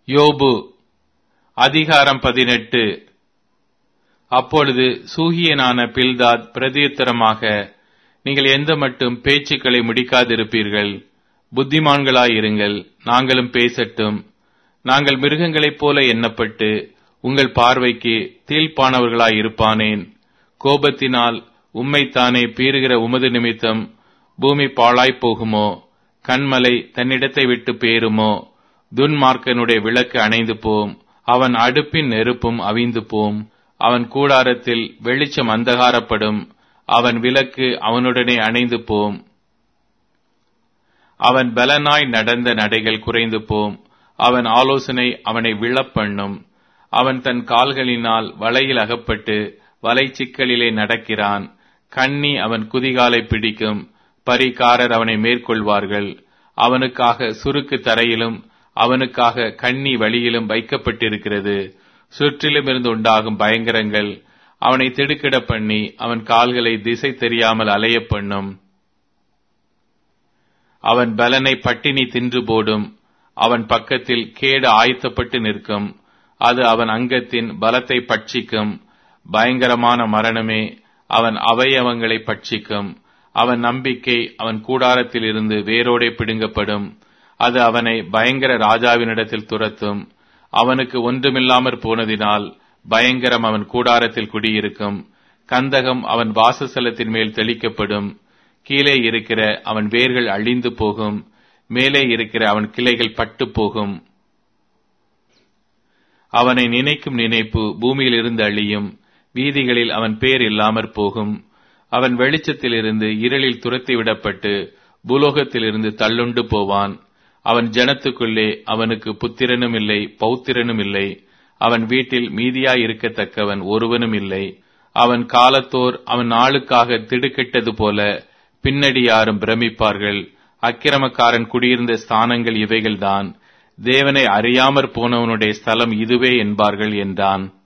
யோபு அதிகாரம் பதினெட்டு அப்பொழுது சூகியனான பில்தாத் பிரதியுத்தரமாக நீங்கள் எந்த மட்டும் பேச்சுக்களை முடிக்காதிருப்பீர்கள் புத்திமான்களாயிருங்கள் நாங்களும் பேசட்டும் நாங்கள் மிருகங்களைப் போல எண்ணப்பட்டு உங்கள் பார்வைக்கு தீழ்ப்பானவர்களாயிருப்பானேன் கோபத்தினால் உம்மைத்தானே பீறுகிற உமது நிமித்தம் பூமி பாழாய்ப் போகுமோ கண்மலை தன்னிடத்தை விட்டு பேருமோ துன்மார்க்கனுடைய விளக்கு அணைந்து போம் அவன் அடுப்பின் நெருப்பும் அவிந்து போம் அவன் கூடாரத்தில் வெளிச்சம் அந்தகாரப்படும் அவன் விளக்கு அவனுடனே அணைந்து போம் அவன் பலனாய் நடந்த நடைகள் குறைந்து போம் அவன் ஆலோசனை அவனை விழப்பண்ணும் அவன் தன் கால்களினால் வலையில் அகப்பட்டு வலைச்சிக்கலிலே நடக்கிறான் கண்ணி அவன் குதிகாலை பிடிக்கும் பரிகாரர் அவனை மேற்கொள்வார்கள் அவனுக்காக சுருக்கு தரையிலும் அவனுக்காக கண்ணி வழியிலும் வைக்கப்பட்டிருக்கிறது சுற்றிலும் இருந்து உண்டாகும் பயங்கரங்கள் அவனை திடுக்கிட பண்ணி அவன் கால்களை திசை தெரியாமல் அலைய பண்ணும் அவன் பலனை பட்டினி தின்று போடும் அவன் பக்கத்தில் கேடு ஆயத்தப்பட்டு நிற்கும் அது அவன் அங்கத்தின் பலத்தை பட்சிக்கும் பயங்கரமான மரணமே அவன் அவயவங்களை பட்சிக்கும் அவன் நம்பிக்கை அவன் கூடாரத்தில் இருந்து வேரோடே பிடுங்கப்படும் அது அவனை பயங்கர ராஜாவினிடத்தில் துரத்தும் அவனுக்கு ஒன்றுமில்லாமற் போனதினால் பயங்கரம் அவன் கூடாரத்தில் குடியிருக்கும் கந்தகம் அவன் வாசஸ்தலத்தின் மேல் தெளிக்கப்படும் கீழே இருக்கிற அவன் வேர்கள் அழிந்து போகும் மேலே இருக்கிற அவன் கிளைகள் பட்டு போகும் அவனை நினைக்கும் நினைப்பு பூமியில் இருந்து அழியும் வீதிகளில் அவன் பேர் இல்லாமற் போகும் அவன் வெளிச்சத்திலிருந்து இருளில் துரத்தி விடப்பட்டு பூலோகத்திலிருந்து தள்ளுண்டு போவான் அவன் ஜனத்துக்குள்ளே அவனுக்கு புத்திரனும் இல்லை பௌத்திரனும் இல்லை அவன் வீட்டில் மீதியாய் இருக்கத்தக்கவன் ஒருவனும் இல்லை அவன் காலத்தோர் அவன் நாளுக்காக திடுக்கிட்டது போல பின்னடி யாரும் பிரமிப்பார்கள் அக்கிரமக்காரன் குடியிருந்த ஸ்தானங்கள் இவைகள்தான் தேவனை அறியாமற் போனவனுடைய ஸ்தலம் இதுவே என்பார்கள் என்றான்